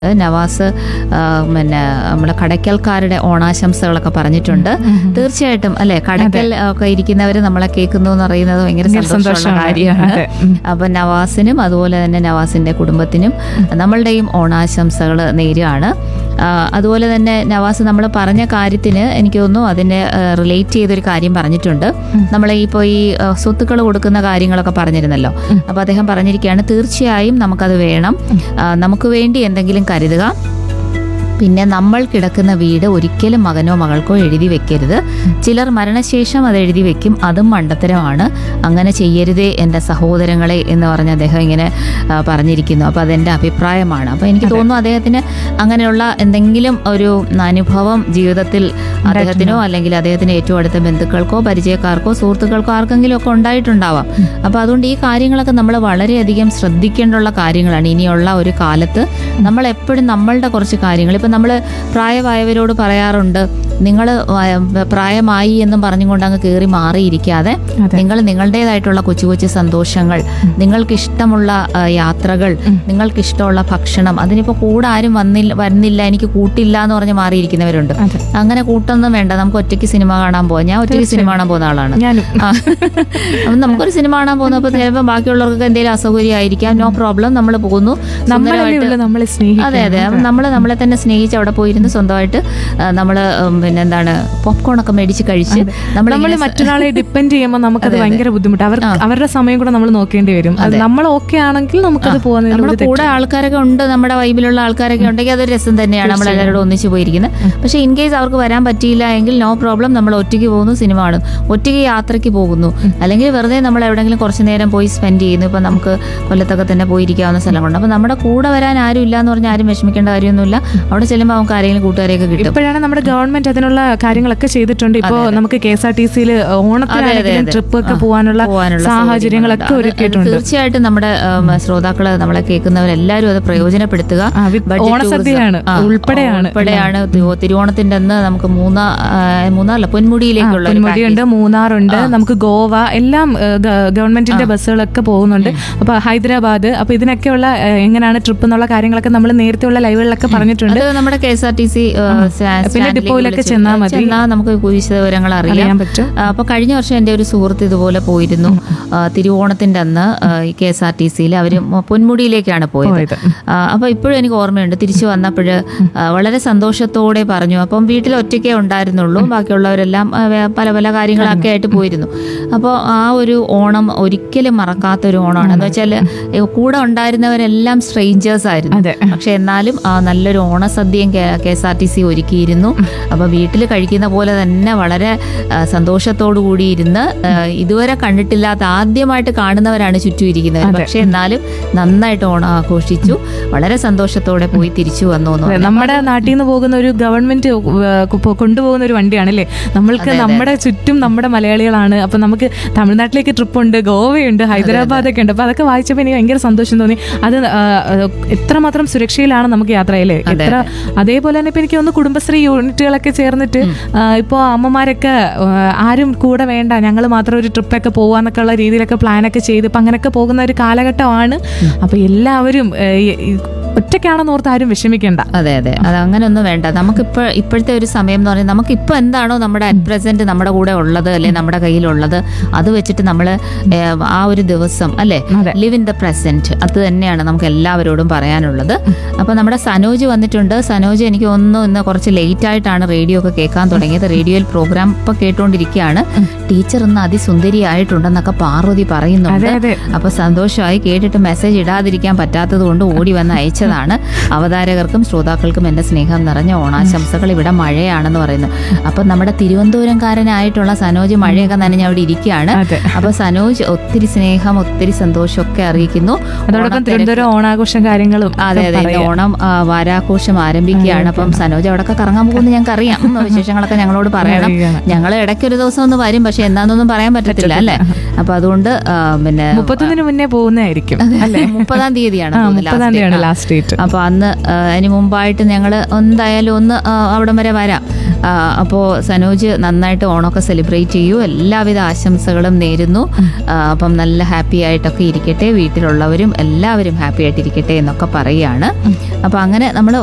നവാസ് ആ, പിന്നെ നമ്മളെ കടയ്ക്കൽക്കാരുടെ ഓണാശംസകളൊക്കെ പറഞ്ഞിട്ടുണ്ട് തീർച്ചയായിട്ടും അല്ലെ കടയ്ക്കൽ ഒക്കെ ഇരിക്കുന്നവർ നമ്മളെ കേൾക്കുന്നു എന്ന് പറയുന്നത് ഭയങ്കര ഭയങ്കര സന്തോഷമുള്ള സന്തോഷമാണ്. കാര്യമാണ് അതെ. ഉം. അപ്പൊ നവാസിനും അതുപോലെ തന്നെ നവാസിന്റെ കുടുംബത്തിനും നമ്മളുടെയും ഓണാശംസകൾ നേരുകയാണ് ആ, അതുപോലെ തന്നെ നവാസ് നമ്മൾ പറഞ്ഞ കാര്യത്തിന് എനിക്ക് തോന്നുന്നു അതിനെ റിലേറ്റ് ചെയ്തൊരു കാര്യം പറഞ്ഞിട്ടുണ്ട് നമ്മളെ ഇപ്പോൾ ഈ സ്വത്തുക്കൾ കൊടുക്കുന്ന കാര്യങ്ങളൊക്കെ പറഞ്ഞിരുന്നല്ലോ അപ്പോൾ അദ്ദേഹം പറഞ്ഞിരിക്കുകയാണ് തീർച്ചയായും നമുക്കത് വേണം ആ, നമുക്ക് വേണ്ടി എന്തെങ്കിലും കരുതുക പിന്നെ നമ്മൾ കിടക്കുന്ന വീട് ഒരിക്കലും മകനോ മകൾക്കോ എഴുതി വെക്കരുത് ചിലർ മരണശേഷം അത് എഴുതി വെക്കും അതും മണ്ടത്തരമാണ് അങ്ങനെ ചെയ്യരുതേ എൻ്റെ സഹോദരങ്ങളെ എന്ന് പറഞ്ഞ് അദ്ദേഹം ഇങ്ങനെ ആ, പറഞ്ഞിരിക്കുന്നു അപ്പോൾ അതെൻ്റെ അഭിപ്രായമാണ് അപ്പോൾ എനിക്ക് തോന്നുന്നു അദ്ദേഹത്തിന് അങ്ങനെയുള്ള എന്തെങ്കിലും ഒരു അനുഭവം ജീവിതത്തിൽ അദ്ദേഹത്തിനോ അല്ലെങ്കിൽ അദ്ദേഹത്തിന് ഏറ്റവും അടുത്ത ബന്ധുക്കൾക്കോ പരിചയക്കാർക്കോ സുഹൃത്തുക്കൾക്കോ ആർക്കെങ്കിലും ഒക്കെ ഉണ്ടായിട്ടുണ്ടാവാം അപ്പോൾ അതുകൊണ്ട് ഈ കാര്യങ്ങളൊക്കെ നമ്മൾ വളരെയധികം ശ്രദ്ധിക്കേണ്ടുള്ള കാര്യങ്ങളാണ് ഇനിയുള്ള ഒരു കാലത്ത് നമ്മൾ എപ്പോഴും നമ്മളുടെ കുറച്ച് കാര്യങ്ങൾ ഇപ്പം നമ്മൾ പ്രായമായവരോട് പറയാറുണ്ട് നിങ്ങൾ പ്രായമായി എന്നും പറഞ്ഞുകൊണ്ട് അങ്ങ് കയറി മാറിയിരിക്കാതെ അതെ. നിങ്ങൾ നിങ്ങളുടേതായിട്ടുള്ള കൊച്ചു കൊച്ചു സന്തോഷങ്ങൾ നിങ്ങൾക്ക് ഇഷ്ടമുള്ള ആ, യാത്രകൾ നിങ്ങൾക്ക് ഇഷ്ടമുള്ള ഭക്ഷണം അതിനിപ്പോൾ കൂടെ ആരും വന്നില്ല വരുന്നില്ല എനിക്ക് കൂട്ടില്ല എന്ന് പറഞ്ഞ് മാറിയിരിക്കുന്നവരുണ്ട് അതെ. അങ്ങനെ കൂട്ടൊന്നും വേണ്ട നമുക്ക് ഒറ്റയ്ക്ക് സിനിമ കാണാൻ പോവാം ഞാൻ ഒറ്റയ്ക്ക് സിനിമ കാണാൻ പോകുന്ന ആളാണ് ഞാനും ആ. അപ്പം നമുക്കൊരു സിനിമ കാണാൻ പോകുന്നപ്പോൾ ചിലപ്പോൾ ബാക്കിയുള്ളവർക്ക് എന്തെങ്കിലും അസൗകര്യമായിരിക്കാം നോ പ്രോബ്ലം നമ്മൾ പോകുന്നു നമ്മളല്ലേ സുന്ദരമായിട്ട് ഉള്ളൂ നമ്മളെ അതെ സ്നേഹിക്കാൻ അതെ നമ്മൾ നമ്മളെ തന്നെ സ്നേഹിച്ച് അവിടെ പോയിരുന്ന് സ്വന്തമായിട്ട് നമ്മൾ പിന്നെ എന്താണ് പോപ്കോൺ ഒക്കെ മേടിച്ച് കഴിച്ച് നമ്മൾ നമ്മൾ മറ്റൊരാളെ ഡിപ്പെൻഡ് ചെയ്യുമ്പോൾ നമുക്കത് ഭയങ്കര ബുദ്ധിമുട്ട് അവർ അവരുടെ സമയം കൂടെ നമ്മൾ നോക്കേണ്ടി വരും അത് നമ്മൾ ഓക്കെ ആണെങ്കിൽ നമുക്കത് പോകുന്നതിൽ നമ്മുടെ ഒരു കൂടെ ആൾക്കാരൊക്കെ ഉണ്ട് നമ്മുടെ വൈബിലുള്ള ആൾക്കാരൊക്കെ ഉണ്ടെങ്കിൽ അതൊരു രസം തന്നെയാണ് നമ്മൾ എല്ലാവരോടും ഒന്നിച്ച് പോയിരിക്കുന്നത് പക്ഷേ ഇൻ കേസ് അവർക്ക് വരാൻ പറ്റിയില്ല എങ്കിൽ നോ പ്രോബ്ലം നമ്മൾ ഒറ്റയ്ക്ക് പോകുന്നു സിനിമ കാണും ഒറ്റയ്ക്ക് യാത്രയ്ക്ക് പോകുന്നു അല്ലെങ്കിൽ വെറുതെ നമ്മൾ എവിടെയെങ്കിലും കുറച്ച് നേരം പോയി സ്പെൻഡ് ചെയ്യുന്നു ഇപ്പം നമുക്ക് കൊല്ലത്തൊക്കെ തന്നെ പോയിരിക്കാവുന്ന സ്ഥലങ്ങളുണ്ട് അപ്പം നമ്മുടെ കൂടെ വരാൻ ആരും ഇല്ല എന്ന് പറഞ്ഞാൽ ആരും വിഷമിക്കേണ്ട കാര്യമൊന്നുമില്ല അവിടെ ചെല്ലുമ്പോൾ നമുക്ക് ആരെങ്കിലും കൂട്ടുകാരെയൊക്കെ കിട്ടും ഇപ്പോഴാണ് നമ്മുടെ ഗവൺമെന്റ് അതിനുള്ള കാര്യങ്ങളൊക്കെ ചെയ്തിട്ടുണ്ട് ഇപ്പോ നമുക്ക് കെ എസ് ആർ ടി സിയിൽ ഓണത്തിനാണെങ്കിലും ട്രിപ്പ് ഒക്കെ പോകാനുള്ള പോകാനുള്ള സാഹചര്യങ്ങളൊക്കെ സൗകര്യങ്ങളുണ്ട്. അത് ഒരുക്കിയിട്ടുണ്ട് തീർച്ചയായിട്ടും നമ്മുടെ ഉം, ശ്രോതാക്കള് നമ്മളെ കേൾക്കുന്നവരെല്ലാവരും അത് പ്രയോജനപ്പെടുത്തുക ആ, with Budget ഓണസദ്യയാണ് tourism. ആ, ഉൾപ്പെടെയാണ് ഉൾപ്പെടെയാണ് തിരു- തിരുവോണത്തിന്റെ അന്ന് നമുക്ക് മൂന്നാ ആ, മൂന്നാറല്ല പൊന്മുടിയിലേക്കുള്ള ഒരു പൊന്മുടിയുണ്ട് മൂന്നാറുണ്ട് നമുക്ക് ഗോവ എല്ലാം ഏഹ്, ഗ- ഗവൺമെന്റിന്റെ ബസ്സുകളൊക്കെ പോകുന്നുണ്ട് അപ്പൊ ഹൈദരാബാദ് അപ്പൊ ഇതിനൊക്കെയുള്ള ഏഹ്, എങ്ങനെയാണ് ട്രിപ്പ് എന്നുള്ള കാര്യങ്ങളൊക്കെ നമ്മൾ നേരത്തെയുള്ള ലൈവുകളിലൊക്കെ പറഞ്ഞിട്ടുണ്ട് അത് നമ്മുടെ K S R T C പിന്നെ ഡിപ്പോയിലൊക്കെ ചെന്നാ മതി. ചെന്നാൽ നമുക്ക് വിശദവിവരങ്ങൾ അറിയാം അറിയാൻ പറ്റും ആ, അപ്പൊ കഴിഞ്ഞ വർഷം എൻ്റെ ഒരു സുഹൃത്ത് ഇതുപോലെ പോയിരുന്നു ആ, തിരുവോണത്തിന്റെ അന്ന് കെ എസ് ആർ ടി സിയിൽ അവർ പൊന്മുടിയിലേക്കാണ് പോയത് പോയത്. ആ, അപ്പൊ ഇപ്പോഴും എനിക്ക് ഓർമ്മയുണ്ട് തിരിച്ചു വന്നപ്പോൾ വളരെ സന്തോഷത്തോടെ പറഞ്ഞു അപ്പം വീട്ടിൽ ഒറ്റയ്ക്കേ ഉണ്ടായിരുന്നുള്ളൂ ബാക്കിയുള്ളവരെല്ലാം ആ, വേ- പല പല കാര്യങ്ങളൊക്കെ ആയിട്ട് പോയിരുന്നു അപ്പോൾ ആ ഒരു ഓണം ഒരിക്കലും മറക്കാത്ത ഒരു ഓണമാണ് എന്ന് വെച്ചാൽ കൂടെ ഉണ്ടായിരുന്നവരെല്ലാം സ്ട്രേഞ്ചേഴ്സ് ആയിരുന്നു അതെ പക്ഷെ എന്നാലും ആ നല്ലൊരു ഓണസദ്യയും K S R T C ഒരുക്കിയിരുന്നു അപ്പോൾ വീട്ടിൽ കഴിക്കുന്ന പോലെ തന്നെ വളരെ ആ, സന്തോഷത്തോടു കൂടി ഇരുന്ന് ആ, ഇതുവരെ കണ്ടിട്ടില്ലാത്ത ആദ്യമായിട്ട് കാണുന്നവരാണ് ചുറ്റും ഇരിക്കുന്നവർ പക്ഷെ എന്നാലും നന്നായിട്ട് ഓണം ആഘോഷിച്ചു വളരെ സന്തോഷത്തോടെ പോയി തിരിച്ചു വന്നു എന്ന് അതെ, പറഞ്ഞു. നമ്മുടെ നാട്ടിൽ നിന്ന് പോകുന്ന ഒരു ഗവൺമെന്റ് ഏഹ്, കൊ- കൊണ്ടുപോകുന്ന ഒരു വണ്ടിയാണ് അല്ലേ നമ്മൾക്ക് നമ്മുടെ ചുറ്റും നമ്മുടെ മലയാളികളാണ് അപ്പൊ നമുക്ക് തമിഴ്നാട്ടിലേക്ക് ട്രിപ്പ് ഉണ്ട് ഗോവയുണ്ട് ഹൈദരാബാദ് ഒക്കെ ഉണ്ട് അപ്പൊ അതൊക്കെ വായിച്ചപ്പോൾ എനിക്ക് ഭയങ്കര സന്തോഷം തോന്നി അത് ആ, ആ, എത്രമാത്രം സുരക്ഷയിലാണ് നമുക്ക് യാത്ര അല്ലേ എത്ര അതേപോലെ തന്നെ ഇപ്പൊ എനിക്ക് തോന്നുന്നു കുടുംബശ്രീ യൂണിറ്റുകളൊക്കെ ചേർന്നിട്ട് ആ, ഇപ്പൊ അമ്മമാരൊക്കെ ആ, ആരും കൂടെ വേണ്ട ഞങ്ങൾ മാത്രം ഒരു ട്രിപ്പൊക്കെ പോവാന്നൊക്കെ ഉള്ള രീതിയിലൊക്കെ പ്ലാനൊക്കെ ചെയ്ത് ഇപ്പൊ അങ്ങനെയൊക്കെ പോകുന്ന ഒരു കാലഘട്ടമാണ് അപ്പൊ എല്ലാവരും ഏഹ്, ഈ- ഈ ഒറ്റയ്ക്കാണെന്ന് ഓർത്ത് ആരും വിഷമിക്കേണ്ട അതെ അതെ അത് അങ്ങനെയൊന്നും വേണ്ട നമുക്കിപ്പോൾ ഇപ്പോഴത്തെ ഒരു സമയം എന്ന് പറയുന്നത് നമുക്കിപ്പോൾ എന്താണോ നമ്മുടെ അറ്റ് പ്രസന്റ് നമ്മുടെ കൂടെ ഉള്ളത് അല്ലെ നമ്മുടെ കയ്യിലുള്ളത് അത് വെച്ചിട്ട് നമ്മൾ ആ ഒരു ദിവസം അല്ലെ അതെ. ലിവ് ഇൻ ദ പ്രസന്റ് അത് തന്നെയാണ് നമുക്ക് എല്ലാവരോടും പറയാനുള്ളത് അപ്പോൾ നമ്മുടെ സനോജ് വന്നിട്ടുണ്ട് സനോജ് എനിക്ക് തോന്നുന്നു ഇന്ന് കുറച്ച് ലേറ്റ് ആയിട്ടാണ് റേഡിയോ ഒക്കെ കേൾക്കാൻ തുടങ്ങിയത് റേഡിയോയിൽ പ്രോഗ്രാം ഇപ്പൊ കേട്ടുകൊണ്ടിരിക്കുകയാണ് ടീച്ചർ ഇന്ന് അതിസുന്ദരിയായിട്ടുണ്ടെന്നൊക്കെ പാർവതി പറയുന്നുണ്ട് അതെ അതെ അപ്പൊ സന്തോഷമായി കേട്ടിട്ട് മെസ്സേജ് ഇടാതിരിക്കാൻ പറ്റാത്തത് കൊണ്ട് ഓടി വന്ന് അയച്ചതാണ് അവതാരകർക്കും ശ്രോതാക്കൾക്കും എന്റെ സ്നേഹം നിറഞ്ഞ ഓണാശംസകൾ ഇവിടെ മഴയാണെന്ന് പറയുന്നു അപ്പൊ നമ്മുടെ തിരുവനന്തപുരംകാരനായിട്ടുള്ള സനോജ് മഴയൊക്കെ നനഞ്ഞ് അവിടെ ഇരിക്കുകയാണ് അതെ അപ്പൊ സനോജ് ഒത്തിരി സ്നേഹം ഒത്തിരി സന്തോഷമൊക്കെ അറിയിക്കുന്നു അതോടൊപ്പം ഓണത്തിരക്ക് തിരുവനന്തപുരം ഓണാഘോഷം കാര്യങ്ങളും അതെ അതെ ഇന്ന് ഓണം ആ, വാരാഘോഷം ആരംഭിക്കുകയാണ് അപ്പം സനോജ് അവിടെയൊക്കെ കറങ്ങാൻ പോകുന്നത് ഞങ്ങൾക്ക് അറിയാം ഉം, വിശേഷങ്ങളൊക്കെ ഞങ്ങളോട് പറയണം അറിയുകയാണ്. ഞങ്ങൾ ഇടയ്ക്ക് ഒരു ദിവസം ഒന്ന് വരും പക്ഷെ എന്താണെന്നൊന്നും പറയാൻ പറ്റത്തില്ല അല്ലേ അപ്പൊ അതുകൊണ്ട് ആ, പിന്നെ മുപ്പത്തൊന്നിന് മുന്നേ പോകുന്നതായിരിക്കും അല്ലേ മുപ്പതാം തീയതിയാണ് ആ തോന്നുന്നു മുപ്പതാം last day. തീയതിയാണ് ആ. ലാസ്റ്റ് തീർച്ചയായിട്ടും അപ്പോൾ അന്ന് ആ, അതിന് മുമ്പായിട്ട് ഞങ്ങൾ എന്തായാലും ഒന്ന് ആ, അവിടം വരെ വരാം അപ്പോൾ സനോജ് നന്നായിട്ട് ഓണമൊക്കെ സെലിബ്രേറ്റ് ചെയ്യൂ എല്ലാവിധ ആശംസകളും നേരുന്നു ആ, അപ്പം നല്ല ഹാപ്പി ആയിട്ടൊക്കെ ഇരിക്കട്ടെ വീട്ടിലുള്ളവരും എല്ലാവരും ഹാപ്പി ആയിട്ടിരിക്കട്ടെ എന്നൊക്കെ പറയുകയാണ് അപ്പോൾ അങ്ങനെ നമ്മൾ